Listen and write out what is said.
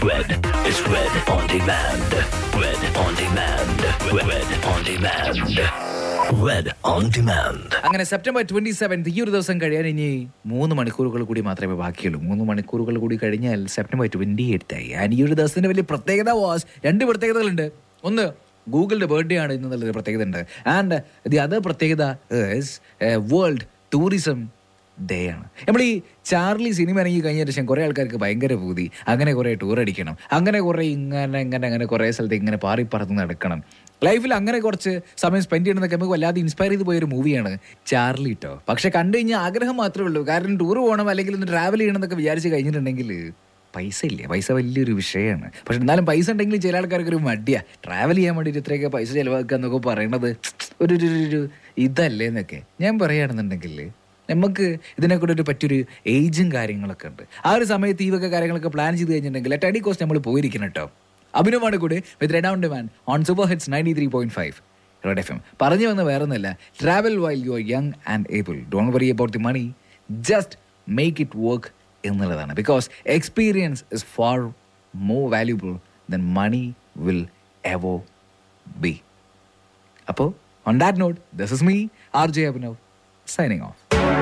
Red is red on demand. Red on demand. Red on demand. Red on demand. അങ്ങനെ September twenty seventh ഈ ഒരു ദിവസം കഴിയാൻ ഇനി മൂന്ന് മണിക്കൂറുകൾ കൂടി മാത്രമേ ബാക്കിയുള്ളൂ മൂന്ന് മണിക്കൂറുകൾ കൂടി കഴിഞ്ഞാൽ സെപ്റ്റംബർ ട്വന്റി എയ്ത്തായി ആൻഡ് ഈ ഒരു ദിവസത്തിന്റെ വലിയ പ്രത്യേകത വാസ് രണ്ട് പ്രത്യേകതകളുണ്ട് ഒന്ന് ഗൂഗിളിന്റെ ബർത്ത്ഡേ ആണ് എന്നുള്ളൊരു പ്രത്യേകത ഉണ്ട് ആൻഡ് ദി അതർ പ്രത്യേകത വേൾഡ് ടൂറിസം ഡേ ആണ് നമ്മൾ ഈ ചാർലി സിനിമ ഇറങ്ങി കഴിഞ്ഞ ശേഷം കുറേ ആൾക്കാർക്ക് ഭയങ്കര പൂതി അങ്ങനെ കുറേ ടൂർ അടിക്കണം അങ്ങനെ കുറേ ഇങ്ങനെ ഇങ്ങനെ അങ്ങനെ കുറേ സ്ഥലത്ത് ഇങ്ങനെ പാറി പറന്ന് നടക്കണം ലൈഫിൽ അങ്ങനെ കുറച്ച് സമയം സ്പെൻഡ് ചെയ്യണമെന്നൊക്കെ നമുക്ക് വല്ലാതെ ഇൻസ്പയർ ചെയ്ത് പോയൊരു മൂവിയാണ് ചാർലി കേട്ടോ പക്ഷെ കണ്ടു കഴിഞ്ഞാൽ ആഗ്രഹം മാത്രമേ ഉള്ളൂ കാരണം ടൂർ പോകണം അല്ലെങ്കിൽ ഒന്ന് ട്രാവൽ ചെയ്യണം എന്നൊക്കെ വിചാരിച്ച് കഴിഞ്ഞിട്ടുണ്ടെങ്കിൽ പൈസ ഇല്ല പൈസ വലിയൊരു വിഷയമാണ് പക്ഷെ എന്നാലും പൈസ ഉണ്ടെങ്കിൽ ചില ആൾക്കാർക്ക് ഒരു മടിയാ ട്രാവൽ ചെയ്യാൻ വേണ്ടിയിട്ട് ഇത്രയൊക്കെ പൈസ ചിലവാക്കുക എന്നൊക്കെ പറയണത് ഒരു ഒരു ഒരു- ഒരു ഇതല്ലേ എന്നൊക്കെ ഞാൻ പറയുകയാണെന്നുണ്ടെങ്കിൽ നമുക്ക് ഇതിനെ കൂടെ ഒരു പറ്റിയൊരു ഏജും കാര്യങ്ങളൊക്കെ ഉണ്ട് ആ ഒരു സമയത്ത് ഈ വക കാര്യങ്ങളൊക്കെ പ്ലാൻ ചെയ്ത് കഴിഞ്ഞിട്ടുണ്ടെങ്കിൽ അറ്റ് അടി കോസ്റ്റ് നമ്മൾ പോയിരിക്കണം കേട്ടോ അഭിനവമാണ് കൂടെ with red on demand on super hits ninety three point five red F M പറഞ്ഞു വന്ന വേറെ ഒന്നുമില്ല travel while you are young and able don't worry about the money just make it work എന്നുള്ളതാണ് because experience is far more valuable than money will എവോ be അപ്പോൾ on that note this is me R J Abhinav signing of